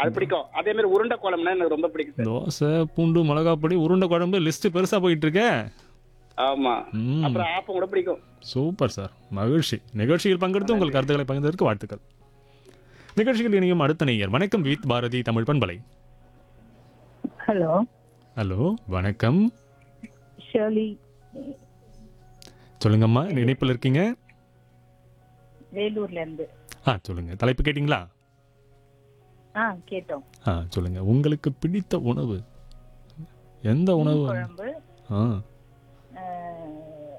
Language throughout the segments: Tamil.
அது பிடிக்கும் அதே மாதிரி உருண்டை குழம்புனா எனக்கு ரொம்ப பிடிக்கும் சார் தோசை பூண்டு மிளகா பொடி உருண்டை குழம்பு லிஸ்ட் பெருசா போயிட்டு இருக்கே ஆமா ம் அப்புறம் ஆப்பம் கூட பிடிக்கும் சூப்பர் சார் மகிழ்ச்சி நிகழ்ச்சியில் பங்கெடுத்து உங்கள் கருத்துக்களை பகிர்ந்ததற்கு வாழ்த்துக்கள் நிகழ்ச்சியில் இணையும் அடுத்த நேயர் வணக்கம் வித் பாரதி தமிழ் பண்பலை ஹலோ ஹலோ வணக்கம் ஷர்லி சொல்லுங்கம்மா இணைப்பில் இருக்கீங்க வேலூர்ல இருந்து ஆ சொல்லுங்க தலைப்பு கேட்டிங்களா ஆ கேட்டோம் ஆ சொல்லுங்க உங்களுக்கு பிடித்த உணவு எந்த உணவு குழம்பு ஆ அஹ்,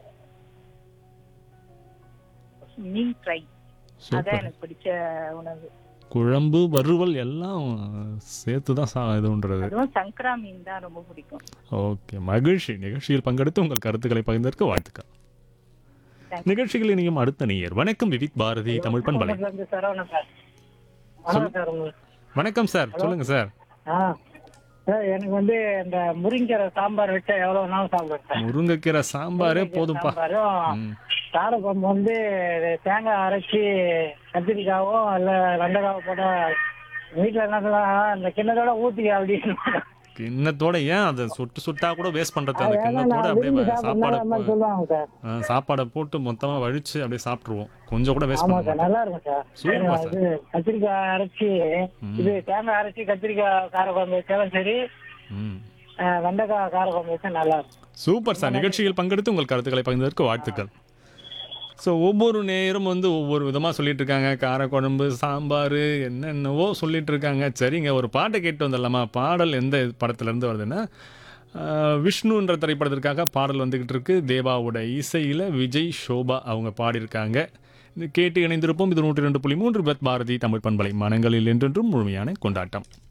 மீன் ஃப்ரை அதான் சூப்பர் எனக்கு பிடிச்ச உணவு குழம்பு வறுவல் எல்லாம் சேர்த்து தான் சா இதுன்றது அதுவும் சங்கரா மீன் தான் ரொம்ப பிடிக்கும் ஓகே மகிழ்ச்சி நிகழ்ச்சியில் பங்கெடுத்து உங்கள் கருத்துக்களை பகிர்ந்ததற்கு வாழ்த்துக்கள் Thank நிகழ்ச்சியில் இணையும் அடுத்த நேயர் வணக்கம் விவிக் பாரதி தமிழ் பண்பலை சரவணன் சார் வணக்கம் சார் உங்களுக்கு வணக்கம் சார் சொல்லுங்க சார் ஆ சார் எனக்கு வந்து இந்த முருங்கீரை சாம்பார் வச்சா எவ்வளவு நாளும் சாப்பிடுவேன் சார் முருங்கைக்கீரை சாம்பாரே போதும்பா சாம்பாரும் ம். காரக்குழம்பு வந்து தேங்காய் அரைச்சி கத்திரிக்காவும் இல்ல வெண்டைக்காவும் போட்டா வீட்டுல என்ன சொல்லுவாங்க இந்த கிண்ணத்தோட ஊத்தி அப்படின்னு கிண்ணத்தோட ஏன் அதை சுட்டு சுட்டா கூட வேஸ்ட் பண்றது அந்த ஏன்னா கிண்ணத்தோட நான் அப்படியே விரும்பி வ- சாப்பாடை சாப்பிடுறதுனால அந்த மாதிரி போ- சொல்லுவாங்க சார் ஆ, சாப்பாடை போட்டு மொத்தமா வழிச்சு அப்படியே சாப்பிட்டுருவோம் கொஞ்சம் கூட வேஸ்ட் ஆமா பண்ண சார் மாட்டோம் நல்லா இருக்கும் சார் சூப்பர் சார். இது கத்திரிக்காய் அரைச்சி ம். இது தேங்காய் அரைச்சி கத்திரிக்காய் காரக்குழம்பு வச்சாலும் சரி ம். ஆ, வெண்டைக்காய் காரக்குழம்பு வச்சா நல்லா இருக்கும் சூப்பர் சார் நிகழ்ச்சியில் பங்கெடுத்து உங்கள் கருத்துக்களை பகிர்ந்ததற்கு வாழ்த்துக்கள் ஸோ ஒவ்வொரு நேரம் வந்து ஒவ்வொரு விதமாக சொல்லிட்டு இருக்காங்க காரக்குழம்பு சாம்பார் என்னென்னவோ சொல்லிட்டு இருக்காங்க சரிங்க ஒரு பாட்டை கேட்டு வந்துடலாமா பாடல் எந்த படத்துலேருந்து வருதுன்னா ஆஹ், விஷ்ணுன்ற திரைப்படத்திற்காக பாடல் வந்துக்கிட்டு இருக்கு தேவாவோட இசையில் விஜய் ஷோபா அவங்க பாடியிருக்காங்க இது கேட்டு இணைந்திருப்போம் இது நூற்றி ரெண்டு புள்ளி மூன்று பத் பாரதி தமிழ் பண்பலை மனங்களில் என்றென்றும் முழுமையான கொண்டாட்டம்